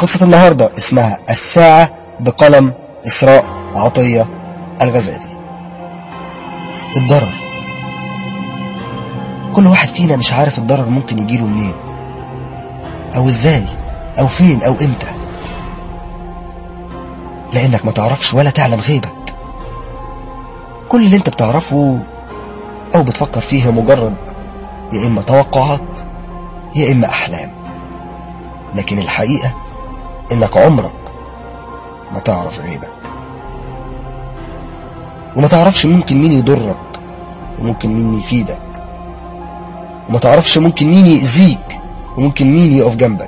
قصة النهاردة اسمها الساعة بقلم إسراء عطية الغزالي الضرر كل واحد فينا مش عارف الضرر ممكن يجيله منين أو إزاي أو فين أو إمتى لأنك ما تعرفش ولا تعلم غيبك كل اللي انت بتعرفه أو بتفكر فيه مجرد يا إما توقعات يا إما أحلام لكن الحقيقة إنك عمرك ما تعرف غيبك وما تعرفش ممكن مين يضرك وممكن مين يفيدك وما تعرفش ممكن مين يأذيك وممكن مين يقف جنبك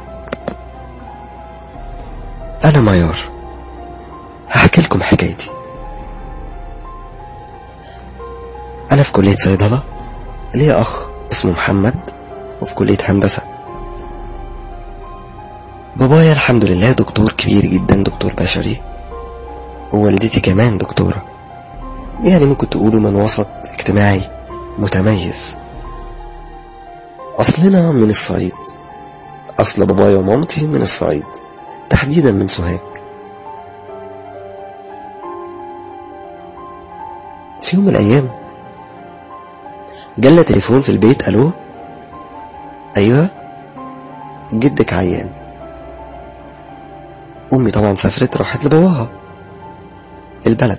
أنا ميار هحكي لكم حكايتي أنا في كلية صيدلة ليا أخ اسمه محمد وفي كلية هندسة بابايا الحمد لله دكتور كبير جدا دكتور بشري ووالدتي كمان دكتورة يعني ممكن تقولوا من وسط اجتماعي متميز أصلنا من الصعيد أصل بابايا ومامتي من الصعيد تحديدا من سوهاج في يوم من الأيام جالنا تليفون في البيت ألو أيوة جدك عيان أمي طبعا سافرت راحت لباباها البلد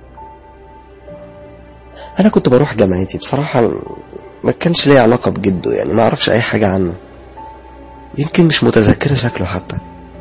أنا كنت بروح جامعتي بصراحة ما كانش ليا علاقة بجده يعني ما أعرفش أي حاجة عنه يمكن مش متذكرة شكله حتى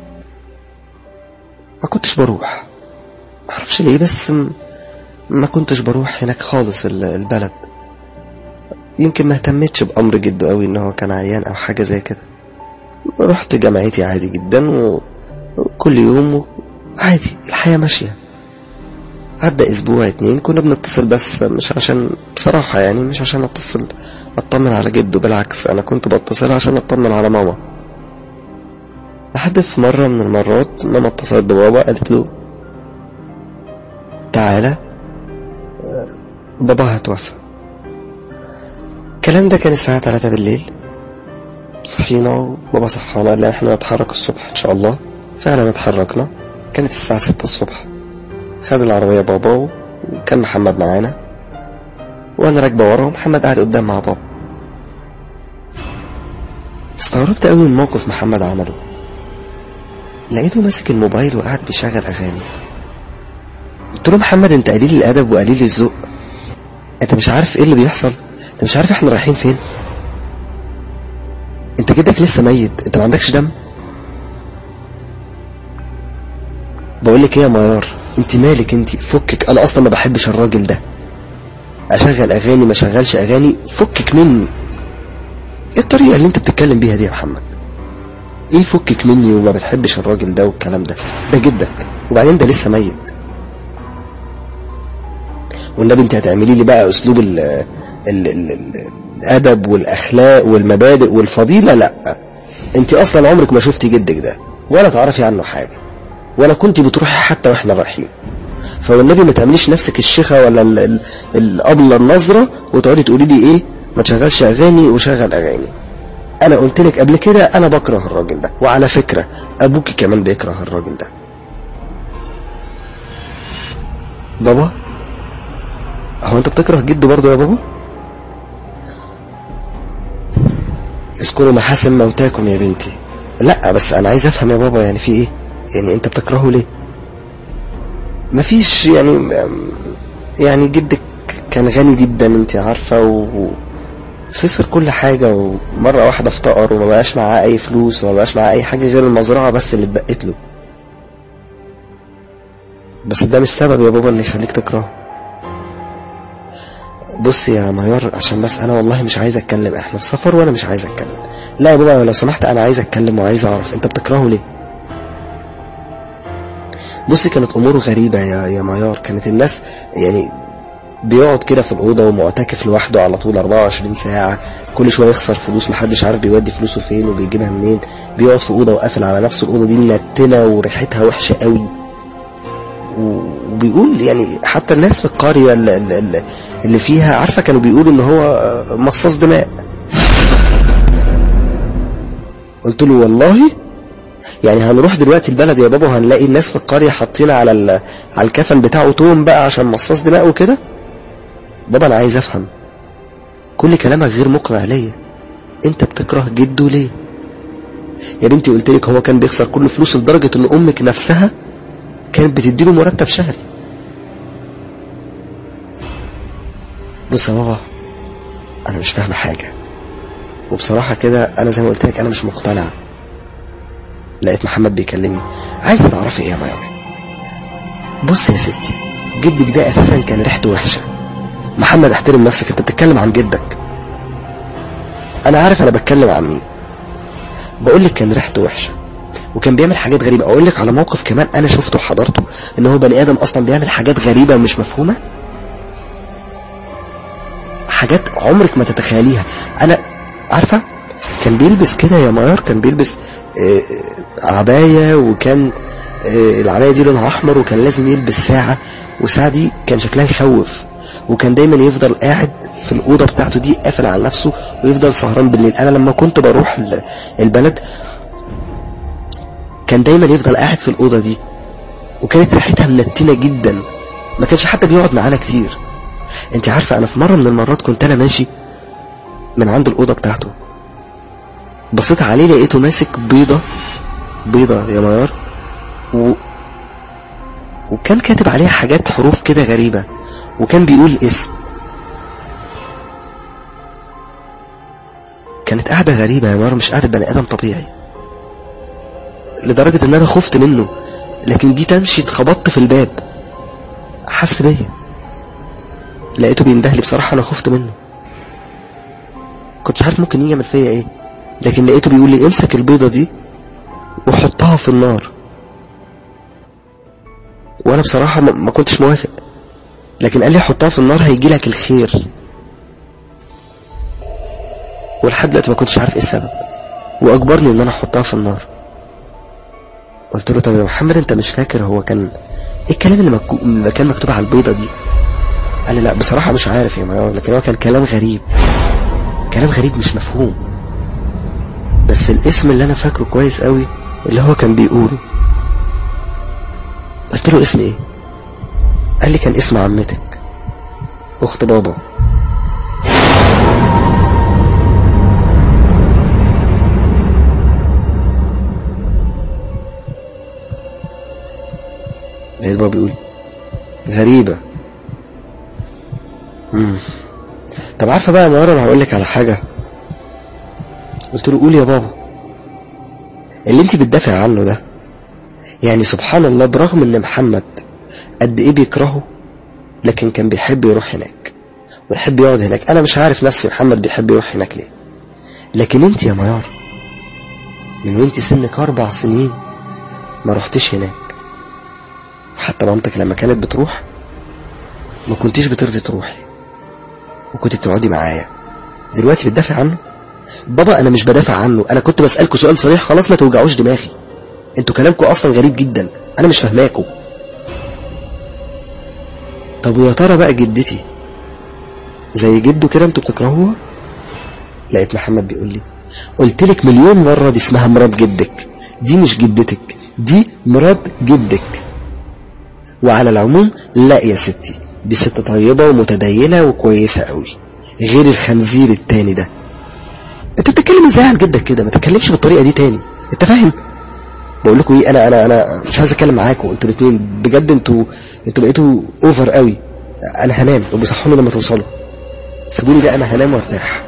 ما كنتش بروح ما أعرفش ليه بس م- ما كنتش بروح هناك خالص ال- البلد يمكن ما اهتمتش بأمر جده قوي إن هو كان عيان أو حاجة زي كده رحت جامعتي عادي جدا و- وكل يوم عادي الحياة ماشية عدى اسبوع اتنين كنا بنتصل بس مش عشان بصراحة يعني مش عشان اتصل اطمن على جده بالعكس انا كنت بتصل عشان اطمن على ماما لحد في مرة من المرات ماما اتصلت ببابا قالت له تعالى آه، بابا هتوفى الكلام ده كان الساعة 3 بالليل صحينا وبابا صحانا قال لنا احنا نتحرك الصبح ان شاء الله فعلا اتحركنا كانت الساعة 6 الصبح خد العربية بابا وكان محمد معانا وانا راكبة ورا ومحمد قاعد قدام مع بابا استغربت قوي من موقف محمد عمله لقيته ماسك الموبايل وقاعد بيشغل اغاني قلت له محمد انت قليل الادب وقليل الذوق انت مش عارف ايه اللي بيحصل انت مش عارف احنا رايحين فين انت جدك لسه ميت انت ما عندكش دم بقول لك ايه يا ميار انت مالك انت فكك انا اصلا ما بحبش الراجل ده اشغل اغاني ما شغلش اغاني فكك مني ايه الطريقه اللي انت بتتكلم بيها دي يا محمد ايه فكك مني وما بتحبش الراجل ده والكلام ده ده جدك وبعدين ده لسه ميت والنبي انت هتعملي لي بقى اسلوب ال ال ال ال الادب والاخلاق والمبادئ والفضيله لا انت اصلا عمرك ما شفتي جدك ده ولا تعرفي عنه حاجه ولا كنت بتروحي حتى واحنا رايحين فوالنبي ما تعمليش نفسك الشيخه ولا ال- ال- الابله النظره وتقعدي تقولي لي ايه ما تشغلش اغاني وشغل اغاني انا قلت لك قبل كده انا بكره الراجل ده وعلى فكره ابوكي كمان بيكره الراجل ده بابا هو انت بتكره جده برضه يا بابا اذكروا محاسن موتاكم يا بنتي لا بس انا عايز افهم يا بابا يعني في ايه يعني انت بتكرهه ليه مفيش يعني يعني جدك كان غني جدا انت عارفة و خسر كل حاجة ومرة واحدة افتقر وما بقاش معاه اي فلوس وما بقاش معاه اي حاجة غير المزرعة بس اللي اتبقت له بس ده مش سبب يا بابا ان يخليك تكرهه بص يا ميار عشان بس انا والله مش عايز اتكلم احنا في سفر وانا مش عايز اتكلم لا يا بابا لو سمحت انا عايز اتكلم وعايز اعرف انت بتكرهه ليه بصي كانت امور غريبة يا يا ميار كانت الناس يعني بيقعد كده في الأوضة ومعتكف لوحده على طول 24 ساعة كل شوية يخسر فلوس محدش عارف بيودي فلوسه فين وبيجيبها منين بيقعد في أوضة وقافل على نفسه الأوضة دي منتنة وريحتها وحشة قوي وبيقول يعني حتى الناس في القرية اللي, اللي, اللي فيها عارفة كانوا بيقولوا إن هو مصاص دماء قلت له والله يعني هنروح دلوقتي البلد يا بابا وهنلاقي الناس في القرية حاطين على ال... على الكفن بتاعه توم بقى عشان مصاص دماء وكده بابا انا عايز افهم كل كلامك غير مقنع ليا انت بتكره جده ليه يا بنتي قلت لك هو كان بيخسر كل فلوسه لدرجة ان امك نفسها كانت بتديله مرتب شهري بص يا بابا انا مش فاهمه حاجه وبصراحه كده انا زي ما قلت لك انا مش مقتنع لقيت محمد بيكلمني عايزه تعرفي ايه يا ميار بص يا ستي جدك ده اساسا كان ريحته وحشه محمد احترم نفسك انت بتتكلم عن جدك انا عارف انا بتكلم عن مين بقول لك كان ريحته وحشه وكان بيعمل حاجات غريبه اقول لك على موقف كمان انا شفته وحضرته ان هو بني ادم اصلا بيعمل حاجات غريبه ومش مفهومه حاجات عمرك ما تتخيليها انا عارفه كان بيلبس كده يا ميار كان بيلبس آه، عبايه وكان آه، العبايه دي لونها احمر وكان لازم يلبس ساعه والساعه دي كان شكلها يخوف وكان دايما يفضل قاعد في الاوضه بتاعته دي قافل على نفسه ويفضل سهران بالليل انا لما كنت بروح ال- البلد كان دايما يفضل قاعد في الاوضه دي وكانت ريحتها منتنه جدا ما كانش حتى بيقعد معانا كتير انت عارفه انا في مره من المرات كنت انا ماشي من عند الاوضه بتاعته بصيت عليه لقيته ماسك بيضه بيضه يا ميار و... وكان كاتب عليها حاجات حروف كده غريبه وكان بيقول اسم كانت قاعده غريبه يا ميار مش قاعده بني ادم طبيعي لدرجه ان انا خفت منه لكن جيت امشي اتخبطت في الباب حس بيا لقيته بيندهلي بصراحة أنا خفت منه كنتش عارف ممكن يجي يعمل فيا إيه لكن لقيته بيقول لي امسك البيضة دي وحطها في النار وأنا بصراحة ما ما كنتش موافق لكن قال لي حطها في النار هيجي لك الخير ولحد دلوقتي ما كنتش عارف ايه السبب واجبرني ان انا احطها في النار قلت له طب يا محمد انت مش فاكر هو كان ايه الكلام اللي, مكو... اللي كان مكتوب على البيضة دي قال لي لا بصراحة مش عارف يا ميار لكن هو كان كلام غريب كلام غريب مش مفهوم بس الاسم اللي انا فاكره كويس قوي اللي هو كان بيقوله قلت له اسم ايه قال لي كان اسم عمتك اخت بابا لقيت بابا بيقول غريبة مم. طب عارفة بقى يا مرة انا هقول لك على حاجة قلت له قول يا بابا اللي انت بتدافع عنه ده يعني سبحان الله برغم ان محمد قد ايه بيكرهه لكن كان بيحب يروح هناك ويحب يقعد هناك انا مش عارف نفسي محمد بيحب يروح هناك ليه لكن انت يا ميار من وانت سنك اربع سنين ما رحتش هناك حتى مامتك لما كانت بتروح ما كنتيش بترضي تروحي وكنت بتقعدي معايا دلوقتي بتدافع عنه بابا انا مش بدافع عنه انا كنت بسألكوا سؤال صريح خلاص ما توجعوش دماغي انتوا كلامكوا اصلا غريب جدا انا مش فاهماكوا طب ويا ترى بقى جدتي زي جده كده انتوا بتكرهوها لقيت محمد بيقول لي قلت لك مليون مرة دي اسمها مرات جدك دي مش جدتك دي مرات جدك وعلى العموم لا يا ستي دي ست طيبة ومتدينة وكويسة قوي غير الخنزير التاني ده انت بتتكلم ازاي عن جدك كده ما تتكلمش بالطريقة دي تاني انت فاهم بقول لكم ايه انا انا انا مش عايز اتكلم معاكم انتوا الاثنين بجد انتوا انتوا بقيتوا اوفر قوي انا هنام وبيصحوني لما توصلوا سيبوني بقى انا هنام وارتاح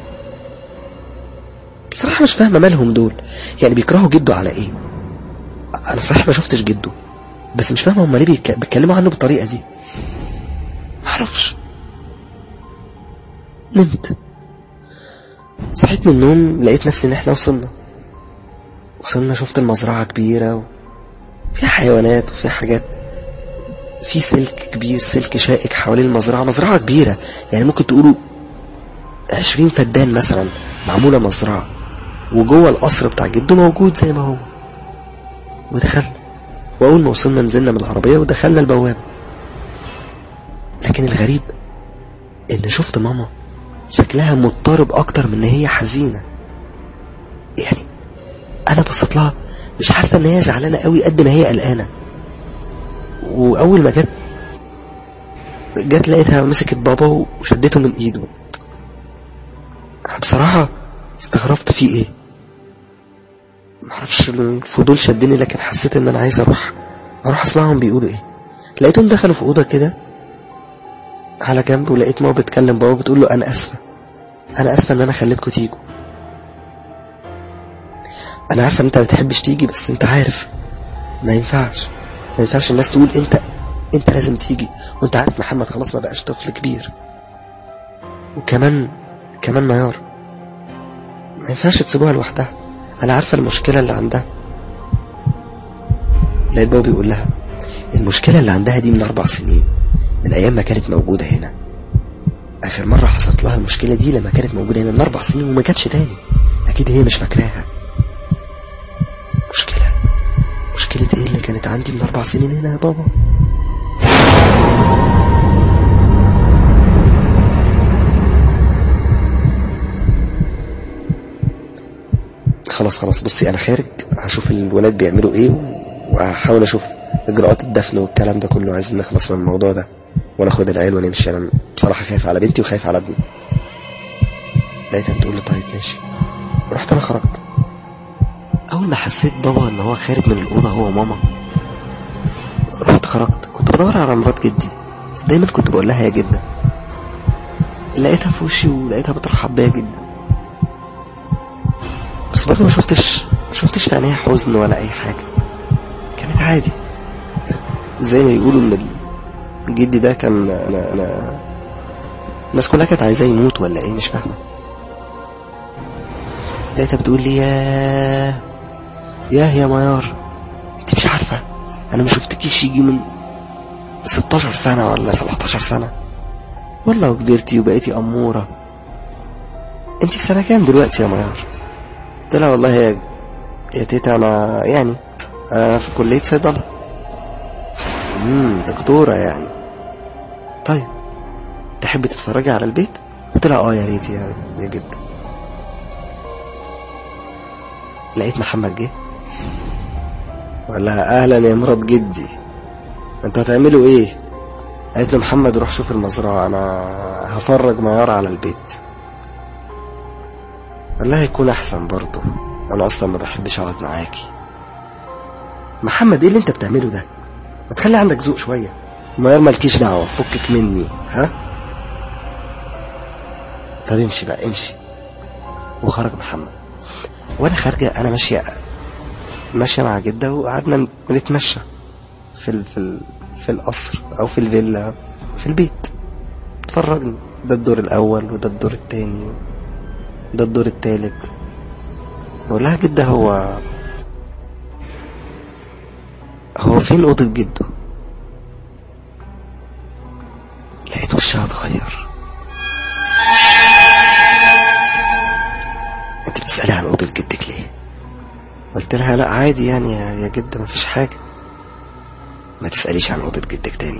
بصراحة مش فاهمة مالهم دول يعني بيكرهوا جده على ايه انا صحيح ما شفتش جده بس مش فاهمة هما ليه بيتك- بيتكلموا عنه بالطريقة دي معرفش نمت صحيت من النوم لقيت نفسي ان احنا وصلنا وصلنا شفت المزرعة كبيرة وفيها حيوانات وفيها حاجات في سلك كبير سلك شائك حوالين المزرعة مزرعة كبيرة يعني ممكن تقولوا عشرين فدان مثلا معمولة مزرعة وجوه القصر بتاع جده موجود زي ما هو ودخلنا وأول ما وصلنا نزلنا من العربية ودخلنا البوابة لكن الغريب إن شفت ماما شكلها مضطرب أكتر من إن هي حزينة يعني أنا بصيت لها مش حاسة ان هي زعلانة قوي قد ما هي قلقانة واول ما جت جت لقيتها مسكت بابا وشدته من ايده انا بصراحة استغربت فيه ايه معرفش الفضول شدني لكن حسيت ان انا عايز اروح اروح اسمعهم بيقولوا ايه لقيتهم دخلوا في اوضه كده على جنب ولقيت ماما بتكلم بابا بتقول له انا اسفه انا اسفه ان انا خليتكم تيجوا انا عارفه ان انت ما بتحبش تيجي بس انت عارف ما ينفعش ما ينفعش الناس تقول انت انت لازم تيجي وانت عارف محمد خلاص ما بقاش طفل كبير وكمان كمان ميار ما ينفعش تسيبوها لوحدها انا عارفه المشكله اللي عندها لقيت بابا بيقول لها المشكله اللي عندها دي من اربع سنين من ايام ما كانت موجوده هنا اخر مره حصلت لها المشكله دي لما كانت موجوده هنا من اربع سنين وما جاتش تاني اكيد هي مش فاكراها مشكله مشكله ايه اللي كانت عندي من اربع سنين هنا يا بابا خلاص خلاص بصي انا خارج هشوف الولاد بيعملوا ايه وهحاول اشوف اجراءات الدفن والكلام ده كله عايزين نخلص من الموضوع ده وناخد العيال ونمشي انا بصراحه خايف على بنتي وخايف على ابني لقيتها بتقول لي طيب ماشي ورحت انا خرجت اول ما حسيت بابا ان هو خارج من الاوضه هو وماما رحت خرجت كنت بدور على مرات جدي بس دايما كنت بقول لها يا جده لقيتها في وشي ولقيتها بترحب بيا جدا بس برضه ما شفتش ما شفتش في عينيها حزن ولا اي حاجه كانت عادي زي ما يقولوا ان جدي ده كان انا انا الناس كلها كانت عايزاه يموت ولا ايه مش فاهمه لقيتها بتقول لي ياه ياه يا ميار انت مش عارفه انا ما شفتكيش يجي من 16 سنه ولا 17 سنه والله كبرتي وبقيتي اموره انت في سنه كام دلوقتي يا ميار قلت لها والله يا يا تيتا انا يعني انا في كليه صيدله امم دكتوره يعني طيب تحبي تتفرجي على البيت قلت لها اه يا ريت يا يا جدا لقيت محمد جه وقال لها اهلا يا مرات جدي انتوا هتعملوا ايه قالت له محمد روح شوف المزرعه انا هفرج ميار على البيت قال لها يكون احسن برضه انا اصلا ما بحبش اقعد معاكي محمد ايه اللي انت بتعمله ده ما تخلي عندك ذوق شويه ميار مالكيش دعوه فكك مني ها طب امشي بقى امشي وخرج محمد وانا خارجه انا ماشيه ماشيه مع جده وقعدنا نتمشى في ال في ال في القصر او في الفيلا في البيت اتفرجنا ده الدور الاول وده الدور التاني ده الدور التالت بقول لها جده هو هو فين اوضه جده لقيت وشها اتغير انت بتسألي عن اوضه جدك ليه قلت لها لا عادي يعني يا يا جده مفيش حاجه ما تسأليش عن اوضه جدك تاني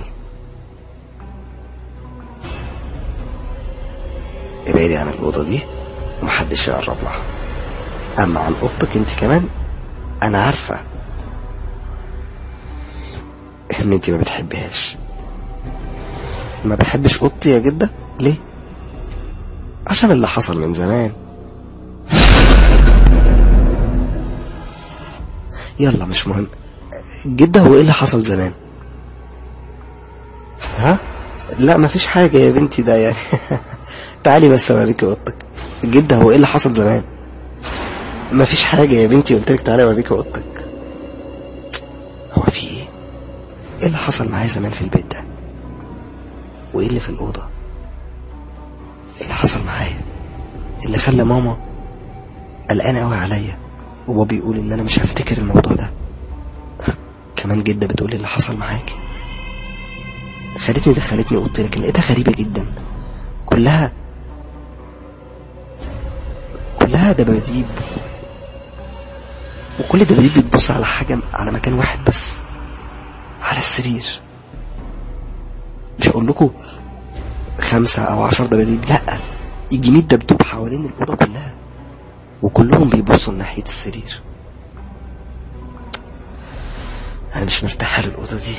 ابعدي عن الاوضه دي ومحدش يقرب لها اما عن اوضتك انت كمان انا عارفه ان انت ما بتحبيهاش ما بحبش اوضتي يا جده ليه عشان اللي حصل من زمان يلا مش مهم جده هو ايه اللي حصل زمان ها لا مفيش حاجه يا بنتي ده يعني تعالي بس اوريكي اوضتك جده هو ايه اللي حصل زمان مفيش حاجه يا بنتي قلت لك تعالي اوريكي اوضتك هو في ايه ايه اللي حصل معايا زمان في البيت ده وايه اللي في الاوضه ايه اللي حصل معايا اللي خلى ماما قلقانه قوي عليا وبابا بيقول ان انا مش هفتكر الموضوع ده كمان جده بتقول اللي حصل معاكي خدتني دخلتني اوضتي لكن لقيتها غريبه جدا كلها كلها دباديب وكل دباديب بتبص على حاجه على مكان واحد بس على السرير مش هقول لكم خمسة أو عشر دباديب لأ يجي مية دبدوب حوالين الأوضة كلها وكلهم بيبصوا ناحية السرير انا مش مرتاحة للأوضة دي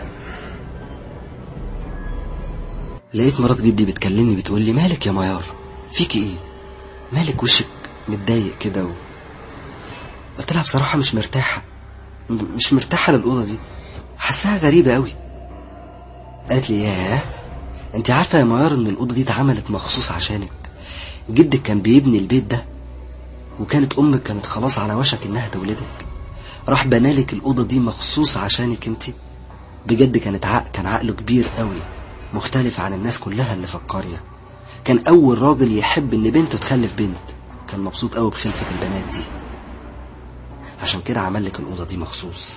لقيت مرات جدي بتكلمني بتقول لي مالك يا ميار فيك ايه مالك وشك متضايق كده و... قلت لها بصراحة مش مرتاحة م- مش مرتاحة للأوضة دي حاساها غريبة قوي قالت لي ياه انت عارفة يا ميار ان الأوضة دي اتعملت مخصوص عشانك جدك كان بيبني البيت ده وكانت أمك كانت خلاص على وشك إنها تولدك راح بنالك الأوضة دي مخصوص عشانك انت بجد كانت عق كان عقله كبير قوي مختلف عن الناس كلها اللي في القرية كان أول راجل يحب إن بنته تخلف بنت كان مبسوط قوي بخلفة البنات دي عشان كده عمل لك الأوضة دي مخصوص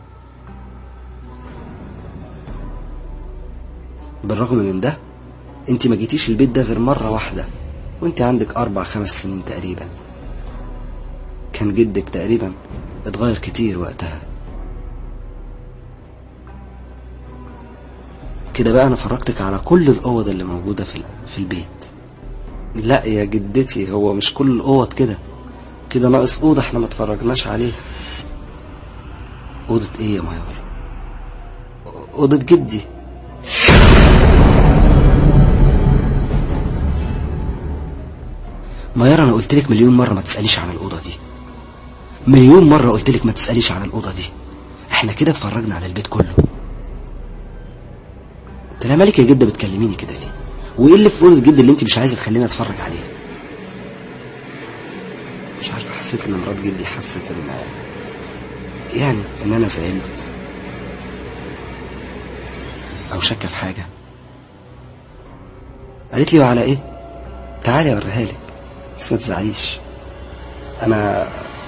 بالرغم من ده انت ما جيتيش البيت ده غير مرة واحدة وانت عندك أربع خمس سنين تقريبا كان جدك تقريبا اتغير كتير وقتها كده بقى انا فرجتك على كل الاوض اللي موجودة في في البيت لا يا جدتي هو مش كل الاوض كده كده ناقص اوضة احنا ما اتفرجناش عليها اوضة ايه يا ميار اوضة جدي ميار انا قلت لك مليون مرة ما تسأليش عن الاوضة دي مليون مرة قلت لك ما تسأليش عن الاوضة دي احنا كده اتفرجنا على البيت كله قلت لها مالك يا جدة بتكلميني كده ليه وايه اللي في اوضه جدي اللي انت مش عايزه تخليني اتفرج عليه مش عارفه حسيت ان مرات جدي حست ان يعني ان انا زعلت او شاكه في حاجه قالت لي وعلى ايه تعالي اوريها لك بس ما تزعليش انا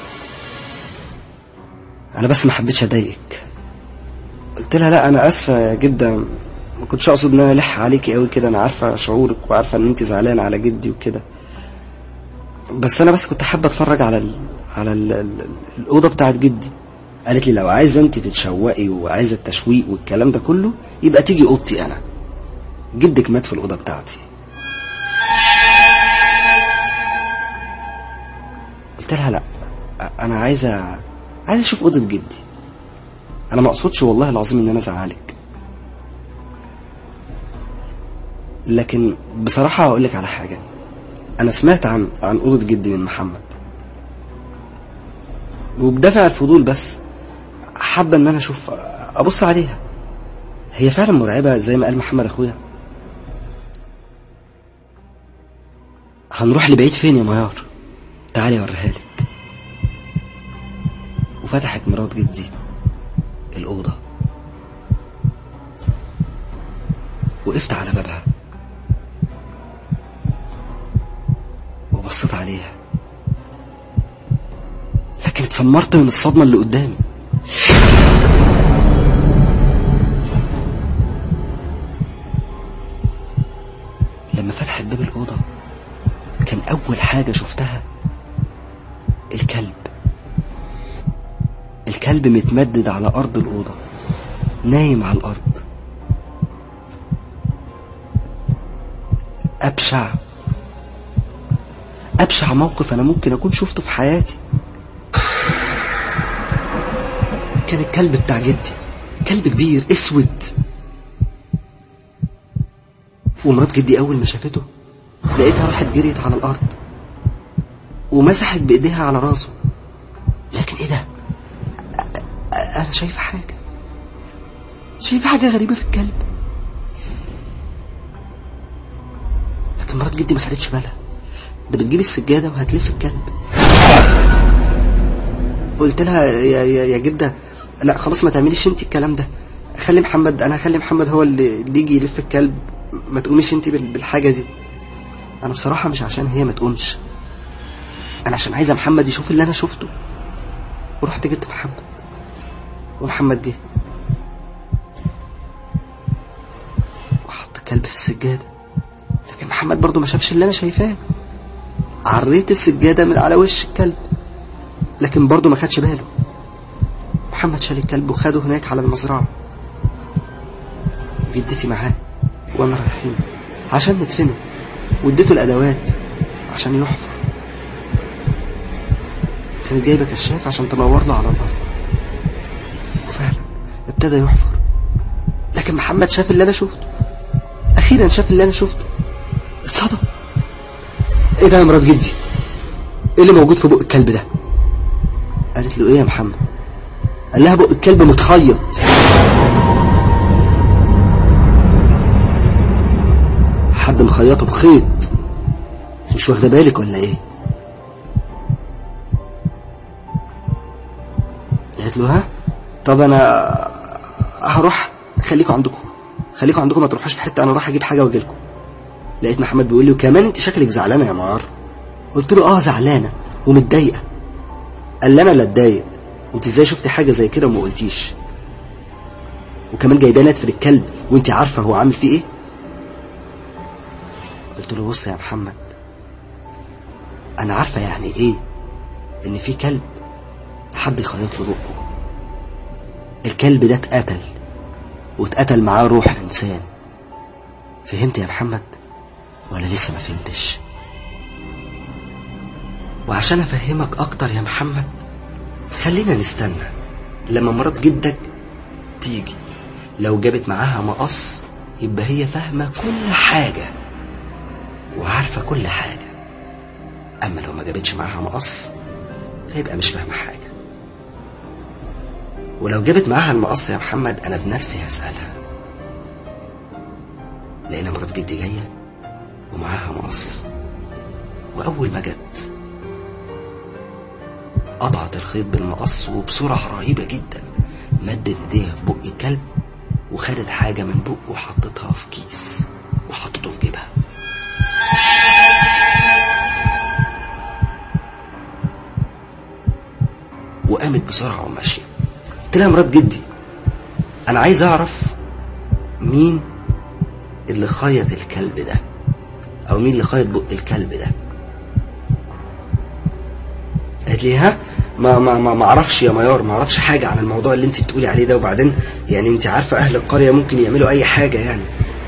انا بس ما حبيتش اضايقك قلت لها لا انا اسفه يا جده ما كنتش اقصد ان انا الح عليكي قوي كده انا عارفه شعورك وعارفه ان انت زعلانه على جدي وكده بس انا بس كنت حابه اتفرج على ال... على ال... ال... الاوضه بتاعت جدي قالت لي لو عايزه انت تتشوقي وعايزه التشويق والكلام ده كله يبقى تيجي اوضتي انا جدك مات في الاوضه بتاعتي قلت لها لا انا عايزه عايزه اشوف اوضه جدي انا ما اقصدش والله العظيم ان انا ازعلك لكن بصراحة هقول لك على حاجة أنا سمعت عن عن أوضة جدي من محمد وبدافع الفضول بس حابة إن أنا أشوف أبص عليها هي فعلا مرعبة زي ما قال محمد أخويا هنروح لبعيد فين يا ميار تعالي أوريها لك وفتحت مرات جدي الأوضة وقفت على بابها وبصيت عليها لكن اتسمرت من الصدمة اللي قدامي لما فتحت باب الأوضة كان أول حاجة شفتها الكلب الكلب متمدد على أرض الأوضة نايم على الأرض أبشع أبشع موقف أنا ممكن أكون شفته في حياتي كان الكلب بتاع جدي كلب كبير اسود ومرات جدي أول ما شافته لقيتها راحت جريت على الأرض ومسحت بإيديها على راسه لكن إيه ده أ- أ- أنا شايفة حاجة شايفة حاجة غريبة في الكلب لكن مرات جدي ما خدتش بالها ده بتجيب السجادة وهتلف الكلب قلت لها يا, يا, يا جدة لا خلاص ما تعمليش انت الكلام ده خلي محمد انا هخلي محمد هو اللي اللي يجي يلف الكلب ما تقوميش انت بال- بالحاجة دي انا بصراحة مش عشان هي ما تقومش انا عشان عايزة محمد يشوف اللي انا شفته ورحت جبت محمد ومحمد جه وحط الكلب في السجادة لكن محمد برضو ما شافش اللي انا شايفاه عريت السجادة من على وش الكلب لكن برضو ما خدش باله محمد شال الكلب وخده هناك على المزرعة جدتي معاه وانا رايحين عشان ندفنه واديته الادوات عشان يحفر كانت جايبه كشاف عشان تنور له على الارض وفعلا وابتدى يحفر لكن محمد شاف اللي انا شفته اخيرا شاف اللي انا شفته اتصدم ايه ده يا مرات جدي ايه اللي موجود في بق الكلب ده قالت له ايه يا محمد قال لها بق الكلب متخيط حد مخيطه بخيط مش واخده بالك ولا ايه قالت له ها طب انا هروح خليكم عندكم خليكم عندكم ما تروحوش في حته انا راح اجيب حاجه واجي لكم لقيت محمد بيقول لي وكمان انت شكلك زعلانه يا معار قلت له اه زعلانه ومتضايقه قال لي انا لا اتضايق انت ازاي شفتي حاجه زي كده وما قلتيش وكمان جايباه نتفر الكلب وانت عارفه هو عامل فيه ايه قلت له بص يا محمد انا عارفه يعني ايه ان في كلب حد يخيط له بقه الكلب ده اتقتل واتقتل معاه روح انسان فهمت يا محمد ولا لسه ما فهمتش وعشان افهمك اكتر يا محمد خلينا نستنى لما مرات جدك تيجي لو جابت معاها مقص يبقى هي فاهمة كل حاجة وعارفة كل حاجة أما لو ما جابتش معاها مقص هيبقى مش فاهمة حاجة ولو جابت معاها المقص يا محمد أنا بنفسي هسألها لقينا مرات جدي جاية ومعاها مقص وأول ما جت قطعت الخيط بالمقص وبسرعة رهيبة جدا مدت ايديها في بق الكلب وخدت حاجة من بقه وحطتها في كيس وحطته في جيبها وقامت بسرعة وماشية قلت لها مرات جدي أنا عايز أعرف مين اللي خيط الكلب ده أو مين اللي خيط بق الكلب ده قالت لي ها ما ما ما ما اعرفش يا ميار ما اعرفش حاجه عن الموضوع اللي انت بتقولي عليه ده وبعدين يعني انت عارفه اهل القريه ممكن يعملوا اي حاجه يعني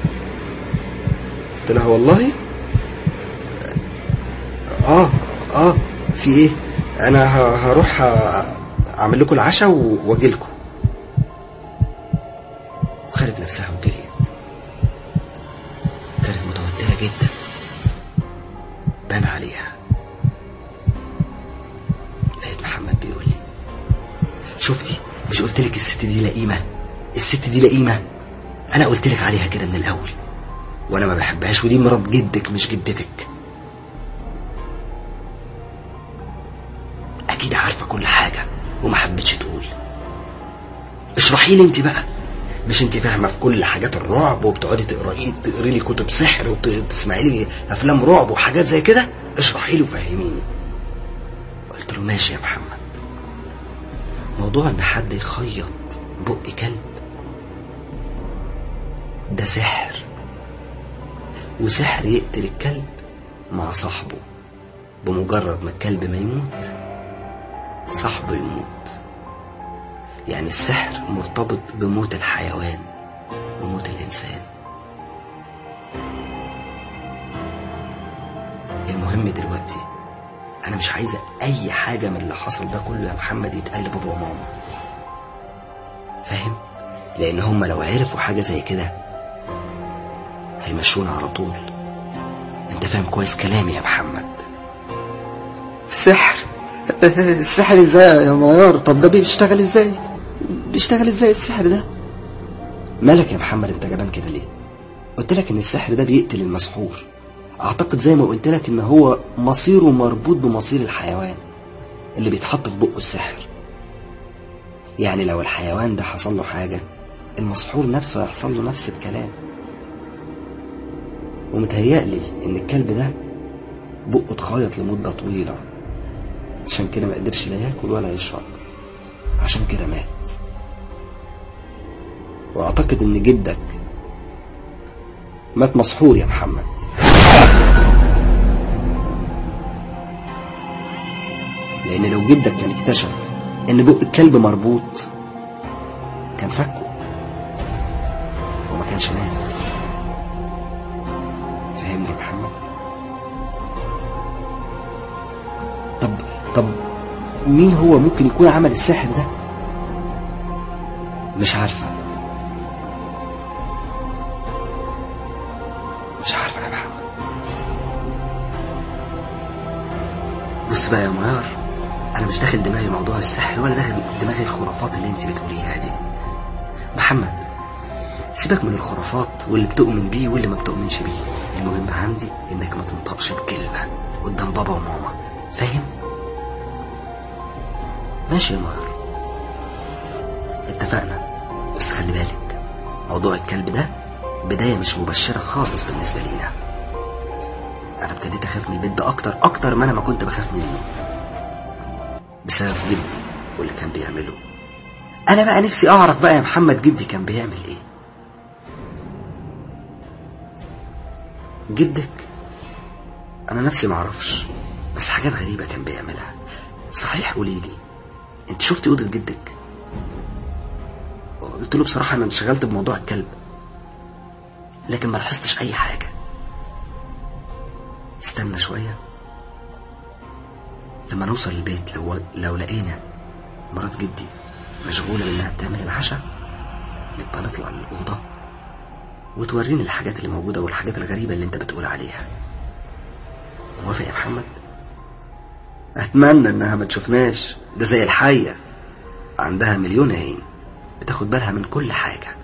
قلت لها والله اه اه في ايه انا ه- هروح ه- اعمل لكم العشاء واجي لكم وخدت نفسها وجريت كانت متوتره جدا بان عليها لقيت محمد بيقول لي شفتي مش قلت لك الست دي لئيمه الست دي لئيمه انا قلت لك عليها كده من الاول وانا ما بحبهاش ودي مرات جدك مش جدتك اكيد عارفه كل حاجه وما حبتش تقول اشرحي لي انت بقى مش انت فاهمه في كل حاجات الرعب وبتقعدي تقري تقري لي كتب سحر وتسمعي لي افلام رعب وحاجات زي كده اشرحي لي وفهميني قلت له ماشي يا محمد موضوع ان حد يخيط بق كلب ده سحر وسحر يقتل الكلب مع صاحبه بمجرد ما الكلب ما يموت صاحبه يموت يعني السحر مرتبط بموت الحيوان وموت الإنسان المهم دلوقتي أنا مش عايزة أي حاجة من اللي حصل ده كله يا محمد يتقال لبابا وماما فاهم؟ لأن هما لو عرفوا حاجة زي كده هيمشونا على طول أنت فاهم كويس كلامي يا محمد سحر السحر ازاي يا معيار طب ده بيشتغل ازاي بيشتغل ازاي السحر ده مالك يا محمد انت جبان كده ليه قلت لك ان السحر ده بيقتل المسحور اعتقد زي ما قلت لك ان هو مصيره مربوط بمصير الحيوان اللي بيتحط في بقه السحر يعني لو الحيوان ده حصل له حاجة المسحور نفسه هيحصل له نفس الكلام ومتهيألي ان الكلب ده بقه اتخيط لمدة طويلة عشان كده ما قدرش لا ياكل ولا يشرب عشان كده مات واعتقد ان جدك مات مسحور يا محمد لان لو جدك كان اكتشف ان بق الكلب مربوط كان فكه وما كانش مات فاهمني يا محمد طب طب مين هو ممكن يكون عمل السحر ده مش عارفة مش عارفة يا محمد بص بقى يا منار انا مش داخل دماغي موضوع السحر ولا داخل دماغي الخرافات اللي انت بتقوليها دي محمد سيبك من الخرافات واللي بتؤمن بيه واللي ما بتؤمنش بيه المهم عندي انك ما تنطقش بكلمة قدام بابا وماما فاهم ماشي يا مهر اتفقنا بس خلي بالك موضوع الكلب ده بداية مش مبشرة خالص بالنسبة لينا انا ابتديت اخاف من البيت ده اكتر اكتر ما انا ما كنت بخاف منه بسبب جدي واللي كان بيعمله انا بقى نفسي اعرف بقى يا محمد جدي كان بيعمل ايه جدك انا نفسي معرفش بس حاجات غريبة كان بيعملها صحيح قولي لي انت شفتي اوضة جدك قلت له بصراحة انا انشغلت بموضوع الكلب لكن ما لاحظتش اي حاجة استنى شوية لما نوصل البيت لو, لو لقينا مرات جدي مشغولة بانها بتعمل العشاء نبقى نطلع للأوضة وتوريني الحاجات اللي موجودة والحاجات الغريبة اللي انت بتقول عليها موافق يا محمد اتمنى انها ما تشوفناش ده زي الحية عندها مليون عين بتاخد بالها من كل حاجة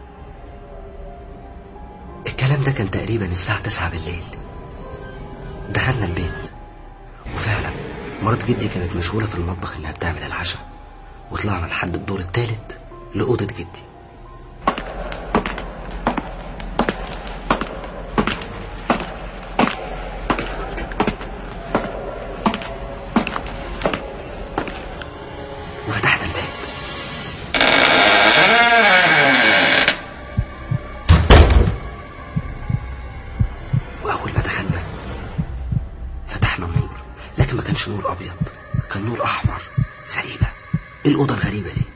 الكلام ده كان تقريبا الساعة تسعة بالليل دخلنا البيت وفعلا مرات جدي كانت مشغولة في المطبخ انها بتعمل العشاء وطلعنا لحد الدور الثالث لأوضة جدي وفتحنا الباب وأول ما دخلنا فتحنا النور لكن ما كانش نور أبيض كان نور أحمر غريبة إيه الأوضة الغريبة دي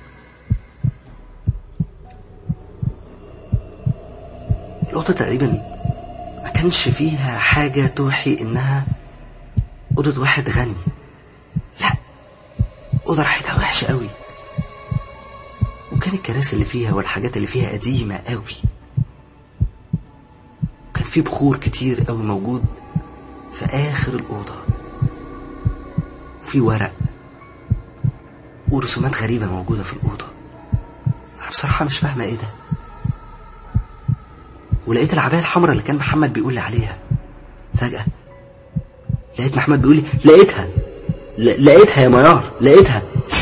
الأوضة تقريبا ما كانش فيها حاجة توحي إنها أوضة واحد غني لا أوضة ريحتها وحشة قوي وكان الكراسي اللي فيها والحاجات اللي فيها قديمة قوي كان في بخور كتير قوي موجود في آخر الأوضة وفي ورق ورسومات غريبة موجودة في الأوضة أنا بصراحة مش فاهمة إيه ده ولقيت العباية الحمراء اللي كان محمد بيقول لي عليها فجأة لقيت محمد بيقول لي لقيتها ل- لقيتها يا منار لقيتها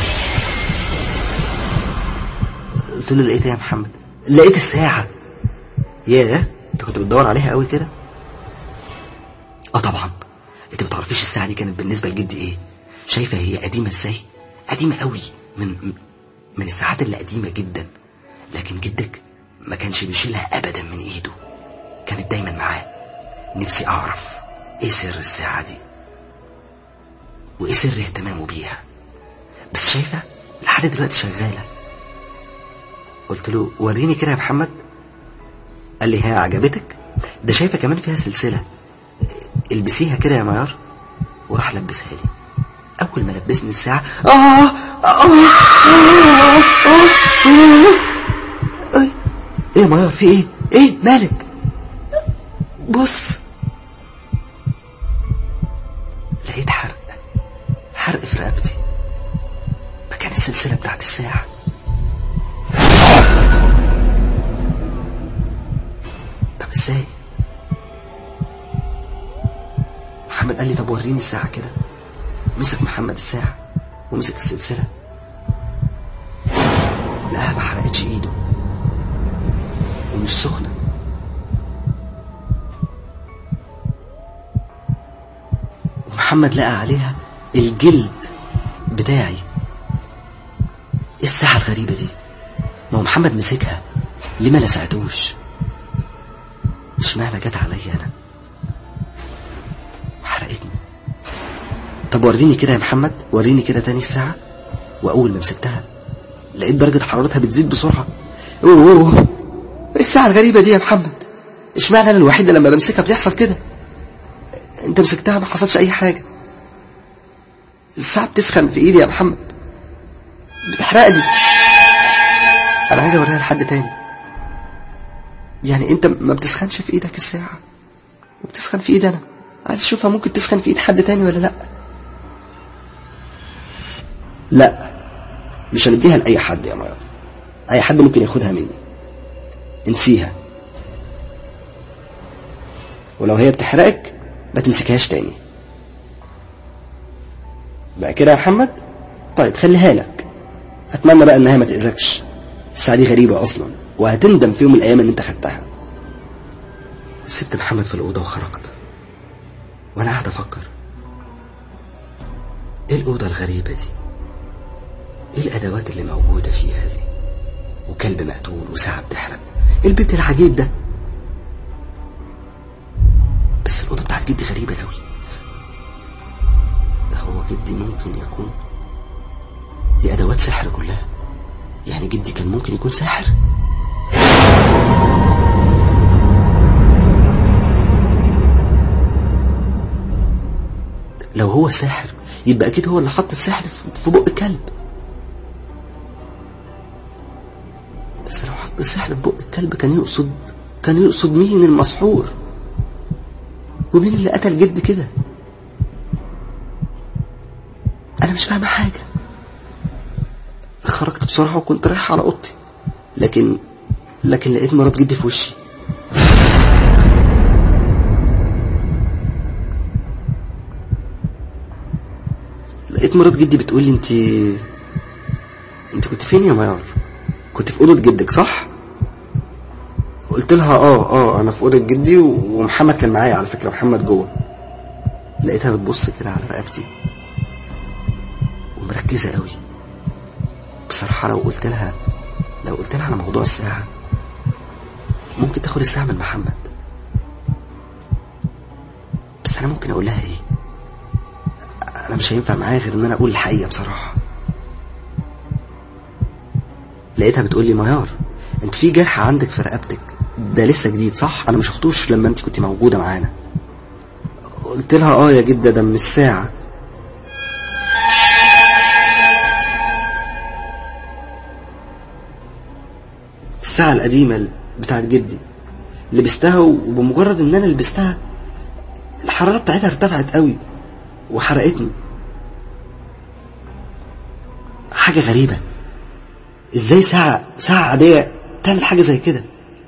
قلت له لقيت ايه يا محمد لقيت الساعة ياه انت كنت بتدور عليها قوي كده اه طبعا انت بتعرفيش الساعة دي كانت بالنسبة لجدي ايه شايفة هي قديمة ازاي قديمة قوي من من الساعات اللي قديمة جدا لكن جدك ما كانش بيشيلها ابدا من ايده كانت دايما معاه نفسي اعرف ايه سر الساعة دي وايه سر اهتمامه بيها بس شايفة لحد دلوقتي شغالة قلت له وريني كده يا محمد قال لي ها عجبتك ده شايفة كمان فيها سلسلة البسيها كده يا معيار وراح لبسها لي اول ما لبسني الساعة آه آه آه آه آه آه ايه يا معيار في ايه ايه مالك بص لقيت حرق حرق في رقبتي مكان السلسلة بتاعت الساعة طب ازاي محمد قال لي طب وريني الساعة كده مسك محمد الساعة ومسك السلسلة لقاها ما حرقتش ايده ومش سخنة ومحمد لقى عليها الجلد بتاعي ايه الساعة الغريبة دي ما هو محمد مسكها ليه ما لسعتوش اشمعنى جت عليا انا حرقتني طب وريني كده يا محمد وريني كده تاني الساعة واول ما مسكتها لقيت درجة حرارتها بتزيد بسرعة اوه, أوه. ايه الساعة الغريبة دي يا محمد اشمعنى انا الوحيد اللي لما بمسكها بيحصل كده انت مسكتها ما حصلش اي حاجة الساعة بتسخن في ايدي يا محمد بتحرقني انا عايز اوريها لحد تاني يعني انت ما بتسخنش في ايدك الساعة وبتسخن في ايد انا عايز اشوفها ممكن تسخن في ايد حد تاني ولا لا لا مش هنديها لاي حد يا مايا اي حد ممكن ياخدها مني انسيها ولو هي بتحرقك ما تمسكهاش تاني بقى كده يا محمد طيب خليها لك اتمنى بقى انها ما تاذكش الساعه دي غريبه اصلا وهتندم في يوم من الايام ان انت خدتها سبت محمد في الاوضه وخرجت وانا قاعد افكر ايه الاوضه الغريبه دي ايه الادوات اللي موجوده فيها دي وكلب مقتول وساعه بتحرق ايه البيت العجيب ده بس الاوضه بتاعت جدي غريبه قوي هو جدي ممكن يكون دي ادوات سحر كلها يعني جدي كان ممكن يكون ساحر لو هو ساحر يبقى اكيد هو اللي حط السحر في بق الكلب بس لو حط السحر في بق الكلب كان يقصد كان يقصد مين المسحور ومين اللي قتل جد كده انا مش فاهمه حاجه خرجت بسرعه وكنت رايح على اوضتي لكن لكن لقيت مرات جدي في وشي لقيت مرات جدي بتقول لي انت انت كنت فين يا ميار كنت في اوضه جدك صح قلت لها اه اه انا في اوضه جدي ومحمد كان معايا على فكره محمد جوه لقيتها بتبص كده على رقبتي ومركزه قوي بصراحه لو قلت لها لو قلت لها على موضوع الساعه ممكن تاخد الساعه من محمد بس انا ممكن اقول لها ايه انا مش هينفع معايا غير ان انا اقول الحقيقه بصراحه لقيتها بتقول لي ميار انت في جرح عندك في رقبتك ده لسه جديد صح انا ما شفتوش لما انت كنت موجوده معانا قلت لها اه يا جده ده من الساعه الساعه القديمه بتاعت جدي لبستها وبمجرد ان انا لبستها الحراره بتاعتها ارتفعت قوي وحرقتني حاجه غريبه ازاي ساعه ساعه عاديه تعمل حاجه زي كده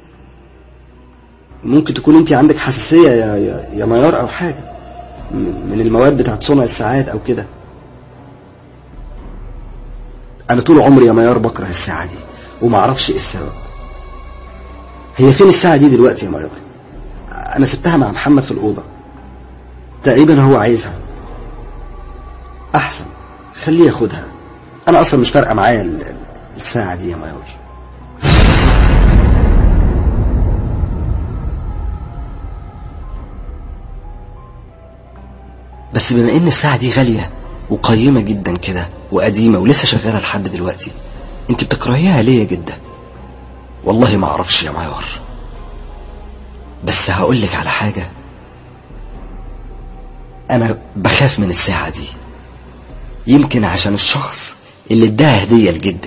ممكن تكون انت عندك حساسيه يا يا, يا ميار او حاجه من المواد بتاعت صنع الساعات او كده انا طول عمري يا ميار بكره الساعه دي وما اعرفش ايه السبب هي فين الساعه دي دلوقتي يا ميار انا سبتها مع محمد في الاوضه تقريبا هو عايزها احسن خليه ياخدها انا اصلا مش فارقه معايا الساعه دي يا ميار بس بما ان الساعة دي غالية وقيمة جدا كده وقديمة ولسه شغالة لحد دلوقتي انت بتكرهيها ليه يا جدة والله ما اعرفش يا ميار بس هقولك على حاجة انا بخاف من الساعة دي يمكن عشان الشخص اللي اداها هدية لجدك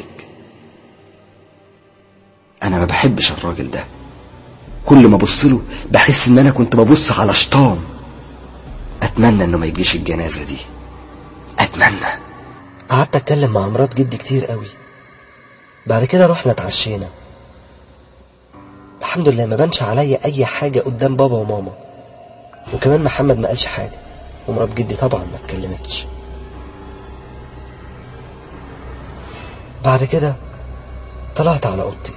انا ما بحبش الراجل ده كل ما ابص له بحس ان انا كنت ببص على شيطان اتمنى انه ما يجيش الجنازه دي اتمنى قعدت اتكلم مع مرات جدي كتير قوي بعد كده رحنا اتعشينا الحمد لله ما بانش عليا اي حاجه قدام بابا وماما وكمان محمد ما قالش حاجه ومرات جدي طبعا ما اتكلمتش بعد كده طلعت على اوضتي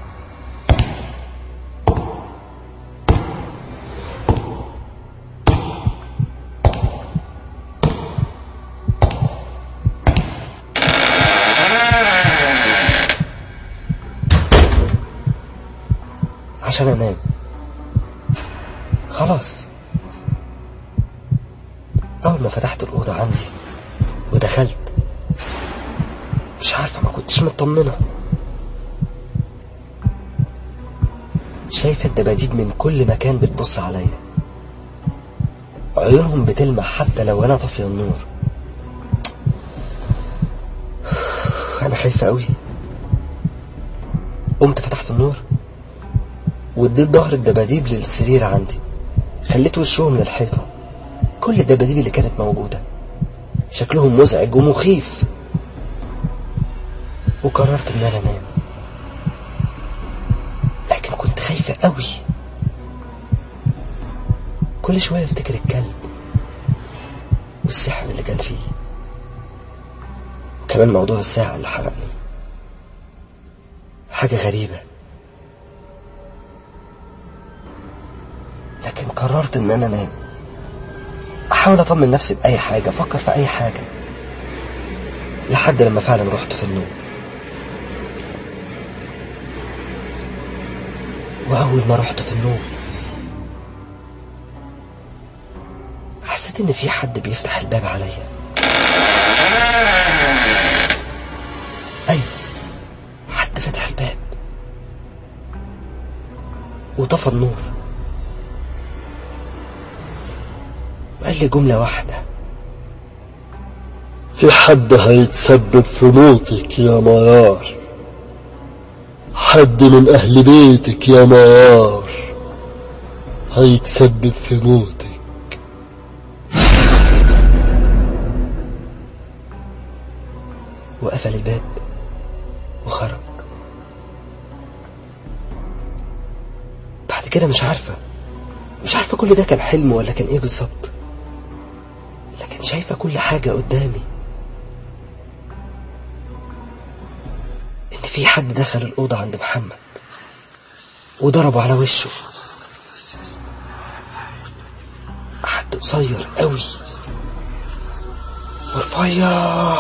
عشان انام خلاص اول ما فتحت الاوضه عندي ودخلت مش عارفه ما كنتش مطمنه شايفه الدباديب من كل مكان بتبص عليا عيونهم بتلمع حتى لو انا طافيه النور انا خايفه قوي قمت فتحت النور واديت ظهر الدباديب للسرير عندي خليت وشهم للحيطة كل الدباديب اللي كانت موجودة شكلهم مزعج ومخيف وقررت ان انا انام لكن كنت خايفة قوي كل شوية افتكر الكلب والسحر اللي كان فيه وكمان موضوع الساعة اللي حرقني حاجة غريبة لكن قررت ان انا انام احاول اطمن نفسي باي حاجة افكر في اي حاجة لحد لما فعلا رحت في النوم واول ما رحت في النوم حسيت ان في حد بيفتح الباب عليا ايوه حد فتح الباب وطفى النور وقال لي جملة واحدة في حد هيتسبب في موتك يا ميار حد من أهل بيتك يا ميار هيتسبب في موتك وقفل الباب وخرج بعد كده مش عارفة مش عارفة كل ده كان حلم ولا كان ايه بالظبط لكن شايفة كل حاجة قدامي ان في حد دخل الأوضة عند محمد وضربه على وشه حد قصير قوي ورفيع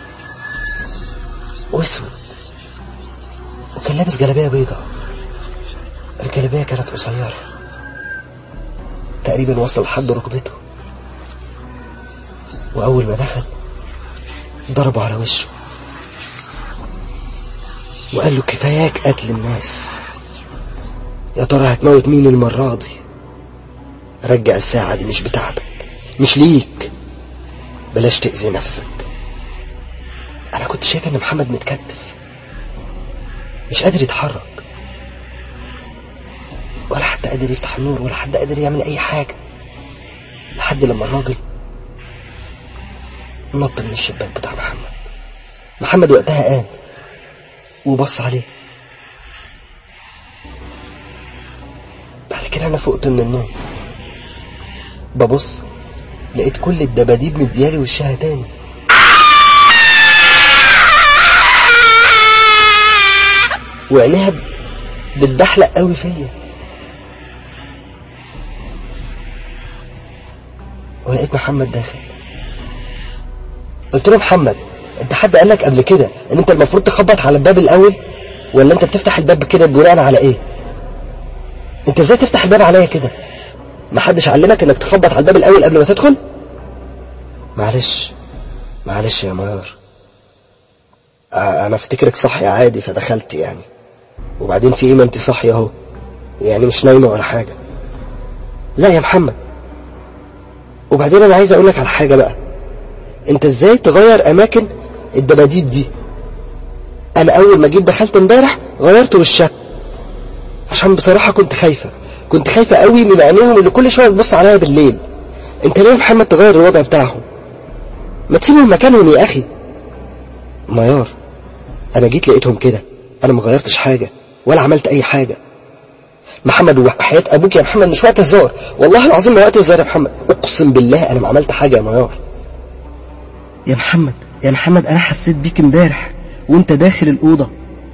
واسود وكان لابس جلابيه بيضة الجلابيه كانت قصيره تقريبا وصل لحد ركبته واول ما دخل ضربه على وشه وقال له كفاياك قتل الناس يا ترى هتموت مين المرة دي رجع الساعة دي مش بتاعتك مش ليك بلاش تأذي نفسك أنا كنت شايف إن محمد متكتف مش قادر يتحرك ولا حد قادر يفتح النور ولا حد قادر يعمل أي حاجة لحد لما الراجل نط من الشباك بتاع محمد محمد وقتها قام وبص عليه بعد كده أنا فقت من النوم ببص لقيت كل الدباديب مديالي وشها تاني وعينيها بتبحلق قوي فيا ولقيت محمد داخل قلت له محمد انت حد قال لك قبل كده ان انت المفروض تخبط على الباب الاول ولا انت بتفتح الباب كده بناء على ايه انت ازاي تفتح الباب عليا كده محدش علمك انك تخبط على الباب الاول قبل ما تدخل معلش معلش يا ميار آه، انا افتكرك صحي عادي فدخلت يعني وبعدين في ايه ما انت صاحيه اهو يعني مش نايمه ولا حاجه لا يا محمد وبعدين انا عايز اقولك على حاجه بقى انت ازاي تغير اماكن الدباديب دي انا اول ما جيت دخلت امبارح غيرت وشها عشان بصراحه كنت خايفه كنت خايفه قوي من عينيهم اللي كل شويه بتبص عليا بالليل انت ليه يا محمد تغير الوضع بتاعهم ما تسيبهم مكانهم يا اخي ميار انا جيت لقيتهم كده انا ما غيرتش حاجه ولا عملت اي حاجه محمد وحياة ابوك يا محمد مش وقت هزار والله العظيم ما وقت هزار يا محمد اقسم بالله انا ما عملت حاجه يا ميار يا محمد يا محمد انا حسيت بيك امبارح وانت داخل الاوضه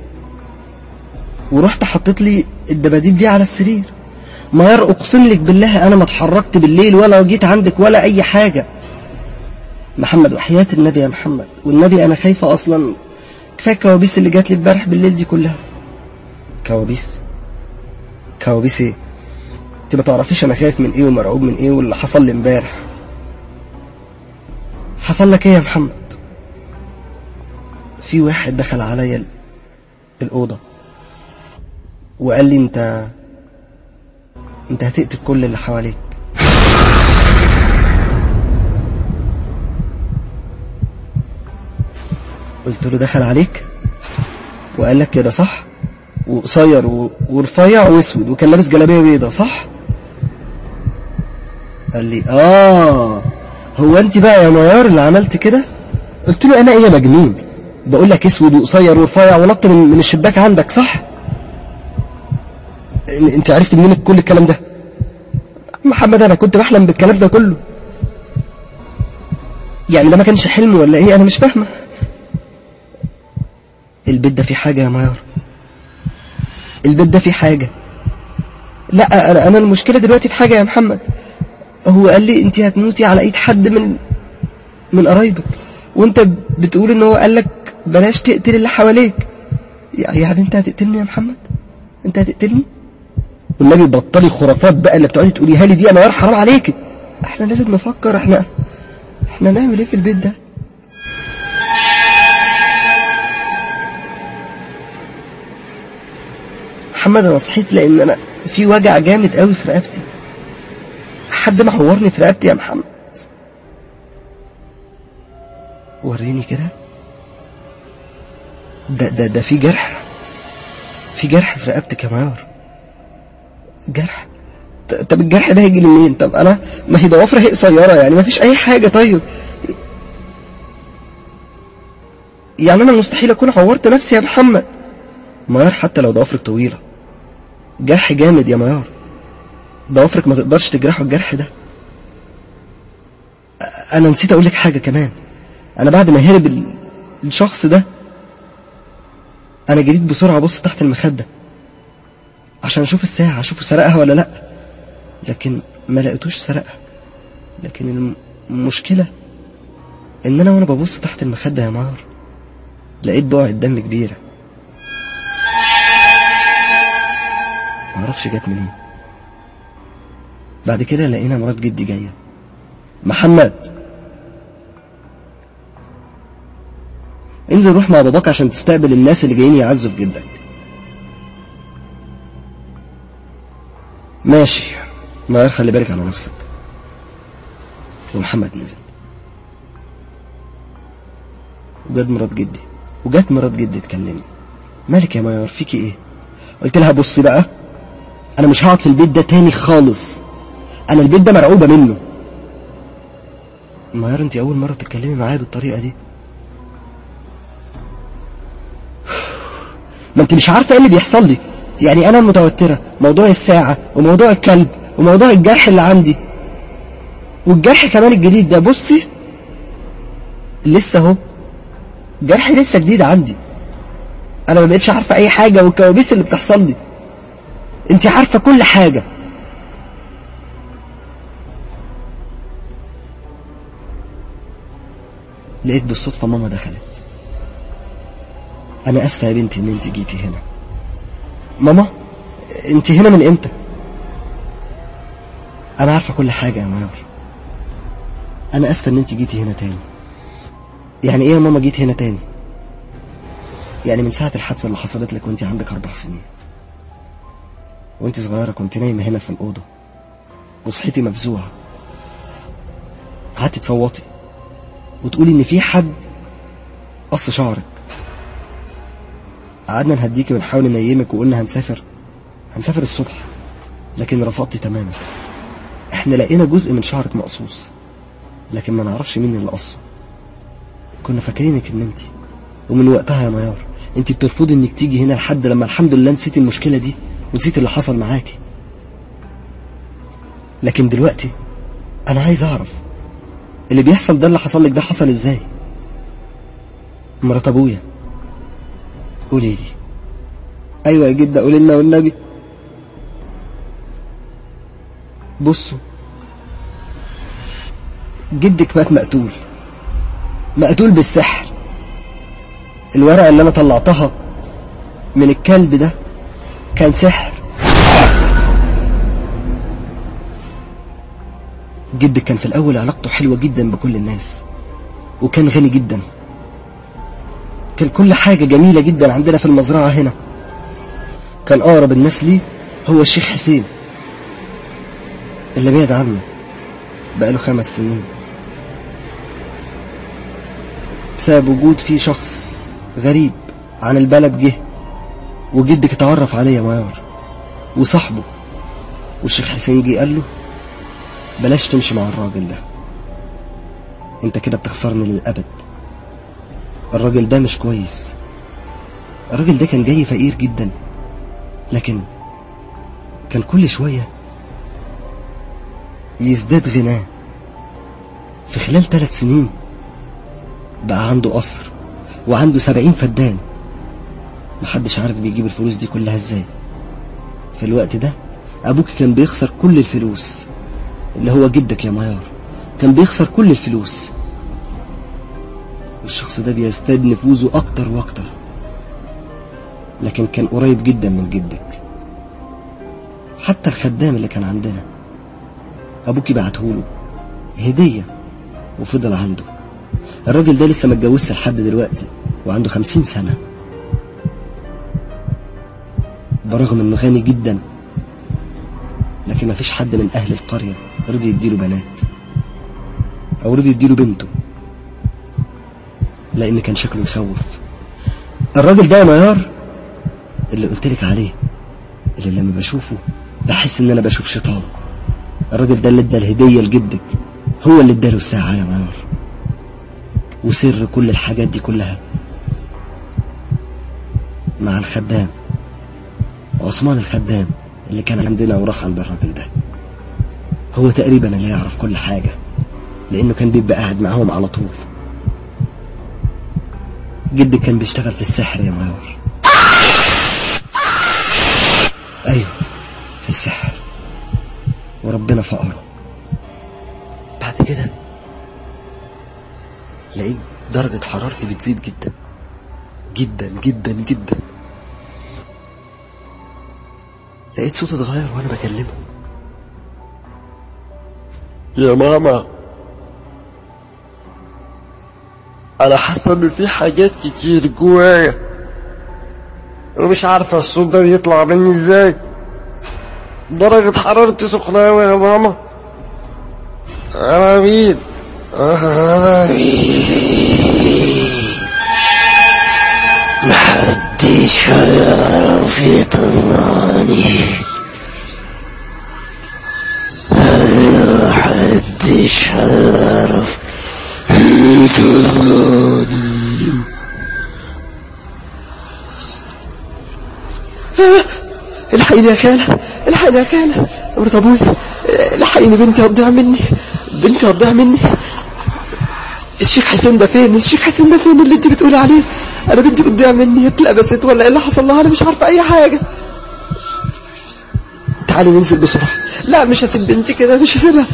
ورحت حطيت لي الدباديب دي على السرير ميار اقسم لك بالله انا ما اتحركت بالليل ولا جيت عندك ولا اي حاجه محمد وحياة النبي يا محمد والنبي انا خايفه اصلا كفايه الكوابيس اللي جات لي امبارح بالليل دي كلها كوابيس كوابيس ايه انت ما تعرفيش انا خايف من ايه ومرعوب من ايه واللي حصل لي امبارح حصل لك ايه يا محمد في واحد دخل عليا ال- الأوضة وقال لي انت انت هتقتل كل اللي حواليك قلت له دخل عليك وقال لك كده صح وقصير و- ورفيع واسود وكان لابس جلابيه بيضه صح قال لي اه هو انت بقى يا نيار اللي عملت كده قلت له انا ايه يا مجنون بقول لك اسود وقصير ورفيع ونط من, من الشباك عندك صح إن- انت عرفت منين كل الكلام ده محمد انا كنت بحلم بالكلام ده كله يعني ده ما كانش حلم ولا ايه انا مش فاهمه البيت ده فيه حاجه يا ميار البيت ده فيه حاجه لا انا انا المشكله دلوقتي في حاجه يا محمد هو قال لي انت هتموتي على ايد حد من من قرايبك وانت بتقول ان هو قال لك بلاش تقتل اللي حواليك يعني انت هتقتلني يا محمد انت هتقتلني والنبي بطلي خرافات بقى اللي بتقعدي تقوليها لي دي يا نهار حرام عليك احنا لازم نفكر احنا احنا نعمل ايه في البيت ده محمد انا صحيت لان انا في وجع جامد قوي في رقبتي حد محورني في رقبتي يا محمد وريني كده ده ده ده في جرح في جرح في رقبتك يا ميار جرح ط- طب الجرح ده هيجي لي منين طب انا ما هي ضوافري هي قصيره يعني ما فيش اي حاجه طيب يعني انا مستحيل اكون عورت نفسي يا محمد ميار حتى لو ضوافرك طويله جرح جامد يا ميار ضوافرك ما تقدرش تجرحه الجرح ده أ- انا نسيت اقول لك حاجه كمان انا بعد ما هرب ال- الشخص ده انا جريت بسرعه ابص تحت المخده عشان اشوف الساعه اشوفه سرقها ولا لا لكن ما لقيتوش سرقها لكن الم- المشكله ان انا وانا ببص تحت المخده يا مار لقيت بقعة دم كبيره معرفش جت منين بعد كده لقينا مرات جدي جايه محمد انزل روح مع باباك عشان تستقبل الناس اللي جايين يعزوا في جدك ماشي ما خلي بالك على نفسك ومحمد نزل وجت مرات جدي وجت مرات جدي تكلمني مالك يا ميار فيكي ايه قلت لها بصي بقى انا مش هقعد في البيت ده تاني خالص انا البيت ده مرعوبه منه ميار انت اول مره تتكلمي معايا بالطريقه دي ما انت مش عارفه ايه اللي بيحصل لي يعني انا متوتره موضوع الساعه وموضوع الكلب وموضوع الجرح اللي عندي والجرح كمان الجديد ده بصي لسه اهو جرح لسه جديد عندي انا ما بقتش عارفه اي حاجه والكوابيس اللي بتحصل لي انت عارفه كل حاجه لقيت بالصدفه ماما دخلت انا اسفه يا بنتي ان انت جيتي هنا ماما انت هنا من امتى انا عارفه كل حاجه يا ميار انا اسفه ان انت جيتي هنا تاني يعني ايه يا ماما جيت هنا تاني يعني من ساعه الحادثه اللي حصلت لك وانت عندك اربع سنين وانت صغيره كنت نايمه هنا في الاوضه وصحيتي مفزوعه قعدتي تصوتي وتقولي ان في حد قص شعرك قعدنا نهديكي ونحاول ننيمك وقلنا هنسافر هنسافر الصبح لكن رفضتي تماما احنا لقينا جزء من شعرك مقصوص لكن ما نعرفش مين اللي قصه كنا فاكرينك ان انت ومن وقتها يا ميار انت بترفضي انك تيجي هنا لحد لما الحمد لله نسيتي المشكله دي ونسيت اللي حصل معاكي لكن دلوقتي انا عايز اعرف اللي بيحصل ده اللي حصل لك ده حصل ازاي مرات ابويا قولي لي ايوه يا جدة قولي لنا والنبي بصوا جدك مات مقتول مقتول بالسحر الورقة اللي انا طلعتها من الكلب ده كان سحر جدك كان في الاول علاقته حلوة جدا بكل الناس وكان غني جدا كان كل حاجة جميلة جدا عندنا في المزرعة هنا كان أقرب الناس ليه هو الشيخ حسين اللي بعد عنه بقاله خمس سنين بسبب وجود فيه شخص غريب عن البلد جه وجدك اتعرف عليه يا ميار وصاحبه والشيخ حسين جه قال له بلاش تمشي مع الراجل ده انت كده بتخسرني للأبد الراجل ده مش كويس الراجل ده كان جاي فقير جدا لكن كان كل شوية يزداد غناه في خلال ثلاث سنين بقى عنده قصر وعنده سبعين فدان محدش عارف بيجيب الفلوس دي كلها ازاي في الوقت ده ابوك كان بيخسر كل الفلوس اللي هو جدك يا ميار كان بيخسر كل الفلوس والشخص ده بيزداد نفوذه اكتر واكتر لكن كان قريب جدا من جدك حتى الخدام اللي كان عندنا ابوكي بعتهوله هدية وفضل عنده الراجل ده لسه ما اتجوزش لحد دلوقتي وعنده خمسين سنة برغم انه غني جدا لكن مفيش حد من اهل القرية رضي يديله بنات او رضي يديله بنته لان كان شكله يخوف الراجل ده يا ميار اللي قلتلك عليه اللي لما بشوفه بحس ان انا بشوف شيطان الراجل ده اللي ادى الهدية لجدك هو اللي اداله الساعة يا ميار وسر كل الحاجات دي كلها مع الخدام عثمان الخدام اللي كان عندنا وراح عند الراجل ده هو تقريبا اللي يعرف كل حاجة لأنه كان بيبقى قاعد معاهم على طول جدك كان بيشتغل في السحر يا ميار أيوه في السحر وربنا فقره بعد كده لقيت درجة حرارتي بتزيد جدا جدا جدا جدا لقيت صوتي اتغير وانا بكلمه يا ماما انا حاسه ان في حاجات كتير جوايا ومش عارفه الصوت ده بيطلع مني ازاي درجة حرارتي سخنة أوي يا ماما أنا مين؟ أنا مين؟ محدش هيعرف يطلعني محدش هيعرف يطلعني الحقيني يا خالة الحقيني يا خالة مرت ابوي الحقيني بنتي هتضيع مني بنتي هتضيع مني الشيخ حسين ده فين الشيخ حسين ده فين اللي انت بتقولي عليه انا بنتي بتضيع مني اتلبست ولا ايه اللي حصل لها انا مش عارفه اي حاجه تعالي ننزل بسرعه لا مش هسيب بنتي كده مش هسيبها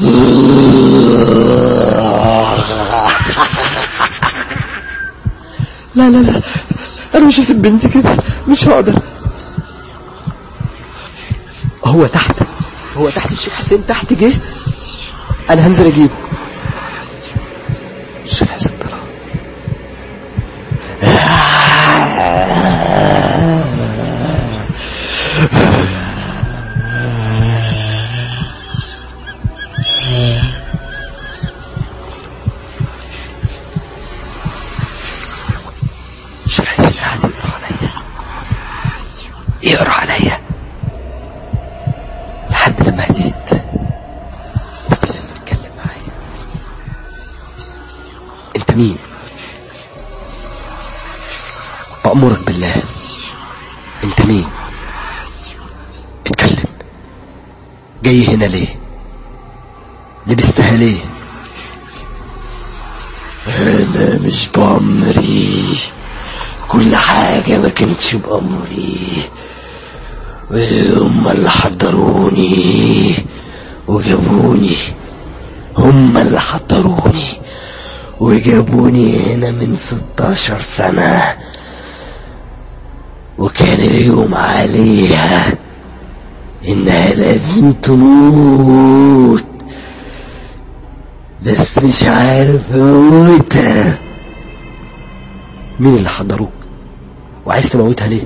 لا لا لا انا مش هسيب بنتي كده مش هقدر هو تحت هو تحت الشيخ حسين تحت جه انا هنزل اجيبه الشيخ حسين طلع الشيخ حسين قاعد يقرا عليا يقرا عليا لحد لما هديت وبدأ يتكلم معايا انت مين أأمرك بالله انت مين اتكلم جاي هنا ليه لبستها ليه انا مش بأمري كل حاجة ما كانتش بأمري هم اللي حضروني وجابوني هم اللي حضروني وجابوني هنا من ستاشر سنة وكان اليوم عليها انها لازم تموت بس مش عارف اموتها مين اللي حضروك وعايز تموتها ليه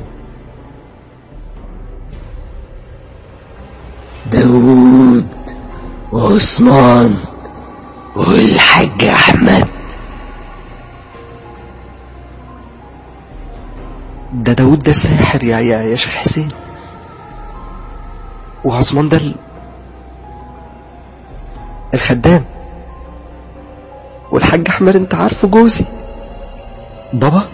داود وعثمان والحاج احمد ده ده داود ده الساحر يا يا يا شيخ حسين وعثمان ده ال- الخدام والحاج احمد انت عارفه جوزي بابا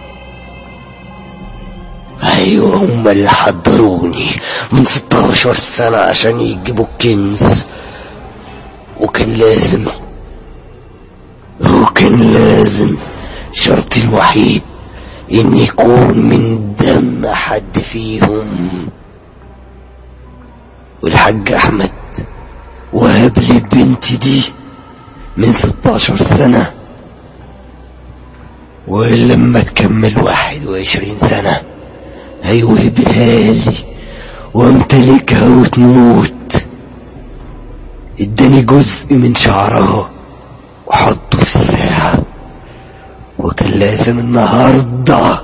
ايوه هم اللي حضروني من 16 سنة عشان يجيبوا الكنز وكان لازم وكان لازم شرطي الوحيد ان يكون من دم حد فيهم والحاج احمد وهب لي بنتي دي من 16 سنة ولما تكمل 21 سنة هيوهبها لي وامتلكها وتموت اداني جزء من شعرها وحطه في الساعة وكان لازم النهاردة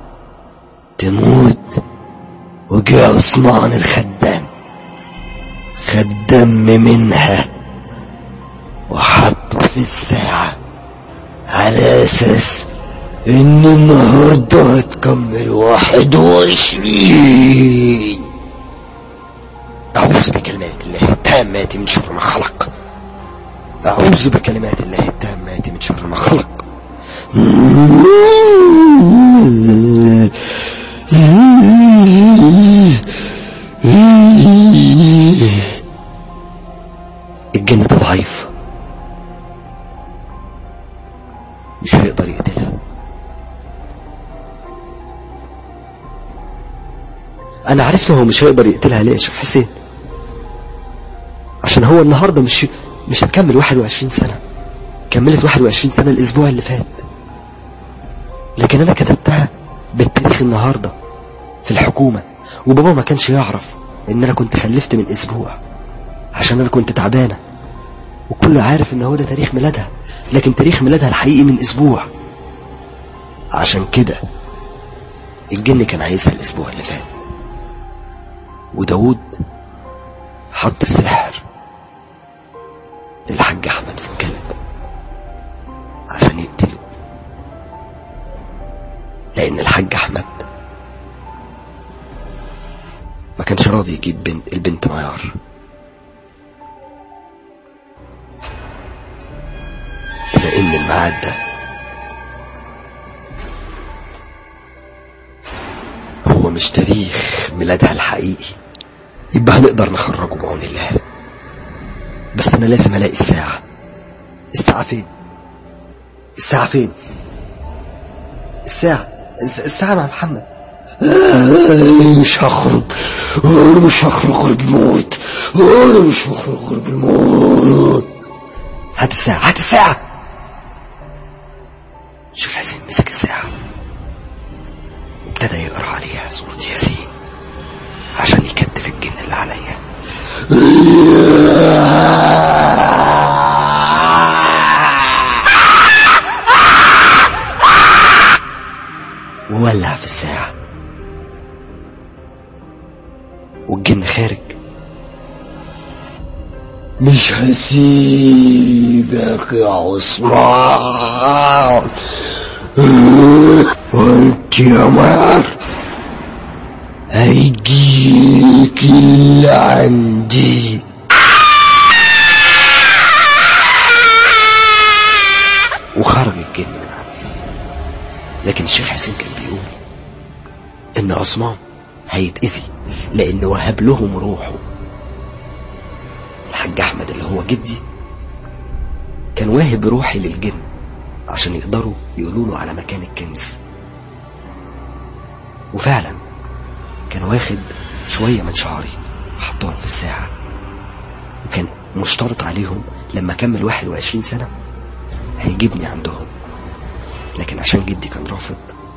تموت وجاء عثمان الخدام خد دم منها وحطه في الساعة على أساس إن النهاردة هتكمل واحد وعشرين أعوذ بكلمات الله التامات من شر ما خلق أعوذ بكلمات الله التامات من شر ما خلق الجن ده ضعيف مش هيقدر يقتلها انا عرفت هو مش هيقدر يقتلها ليه يا شيخ حسين عشان هو النهارده مش مش هتكمل 21 سنه كملت 21 سنه الاسبوع اللي فات لكن انا كتبتها بالتاريخ النهارده في الحكومه وبابا ما كانش يعرف ان انا كنت خلفت من اسبوع عشان انا كنت تعبانه وكله عارف ان هو ده تاريخ ميلادها لكن تاريخ ميلادها الحقيقي من اسبوع عشان كده الجن كان عايزها الاسبوع اللي فات وداود حط السحر للحاج احمد في الكلب عشان يقتله لان الحاج احمد ما كانش راضي يجيب بنت البنت معيار لان الميعاد ده هو مش تاريخ ميلادها الحقيقي يبقى هنقدر نخرجه بعون الله بس انا لازم الاقي الساعة الساعة فين الساعة فين الساعة الس- الساعة مع محمد أنا مش هخرج أنا مش هخرج غير بالموت أنا مش هخرج غير بالموت هات الساعة هات الساعة شيخ حسين مسك الساعة وابتدى يقرأ عليها سورة ياسين عشان يكتف الجن اللي عليا وولع في الساعة والجن خارج مش هسيبك يا عثمان وانت يا مار هيجيك اللي عندي وخرج الجن من عنده لكن الشيخ حسين كان بيقول ان عثمان هيتأذي لان وهب لهم روحه الحاج احمد اللي هو جدي كان واهب روحي للجن عشان يقدروا يقولوا له على مكان الكنز وفعلا كان واخد شوية من شعري وحطهم في الساعة وكان مشترط عليهم لما كمل 21 سنة هيجيبني عندهم لكن عشان جدي كان رافض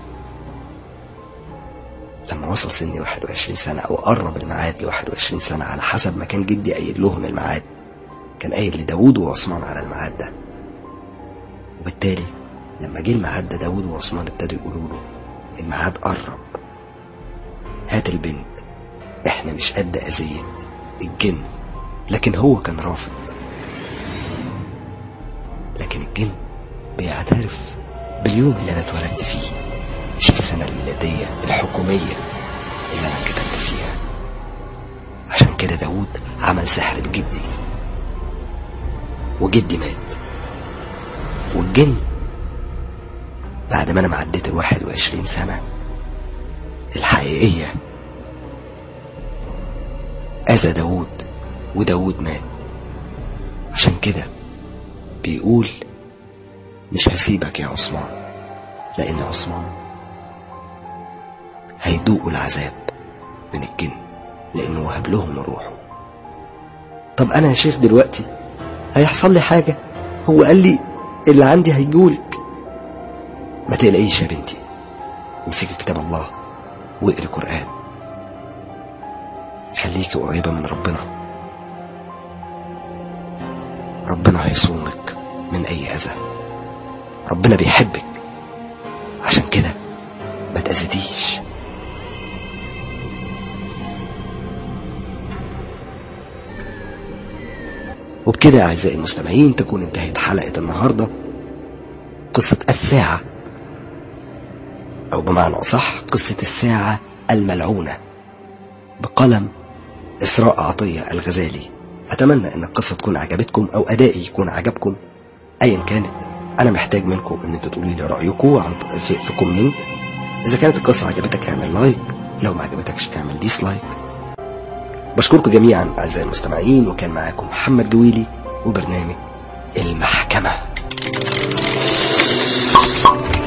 لما وصل سني 21 سنة أو قرب الميعاد ل 21 سنة على حسب ما كان جدي قايل لهم الميعاد كان قايل لداوود وعثمان على الميعاد ده وبالتالي لما جه الميعاد ده داوود وعثمان ابتدوا يقولوا له الميعاد قرب هات البنت احنا مش قد أذية الجن لكن هو كان رافض لكن الجن بيعترف باليوم اللي انا اتولدت فيه مش السنة الميلادية الحكومية اللي أنا كتبت فيها عشان كده داود عمل سحرة جدي وجدي مات والجن بعد ما أنا معديت الواحد وعشرين سنة الحقيقية أذى داود وداود مات عشان كده بيقول مش هسيبك يا عثمان لأن عثمان هيدوقوا العذاب من الجن لأنه وهب لهم روحه طب انا يا شيخ دلوقتي هيحصل لي حاجة هو قال لي اللي عندي هيجولك ما تقلقيش يا بنتي امسكي كتاب الله واقري قرآن خليكي قريبة من ربنا ربنا هيصونك من أي أذى ربنا بيحبك عشان كده ما تأذيتيش وبكده أعزائي المستمعين تكون انتهت حلقة النهاردة قصة الساعة أو بمعنى أصح قصة الساعة الملعونة بقلم إسراء عطية الغزالي أتمنى أن القصة تكون عجبتكم أو أدائي يكون عجبكم أيا كانت أنا محتاج منكم أن انتوا تقولوا لي رأيكم عن في, في كومنت إذا كانت القصة عجبتك اعمل لايك لو ما عجبتكش اعمل ديسلايك بشكركم جميعا أعزائي المستمعين وكان معاكم محمد جويلي وبرنامج المحكمة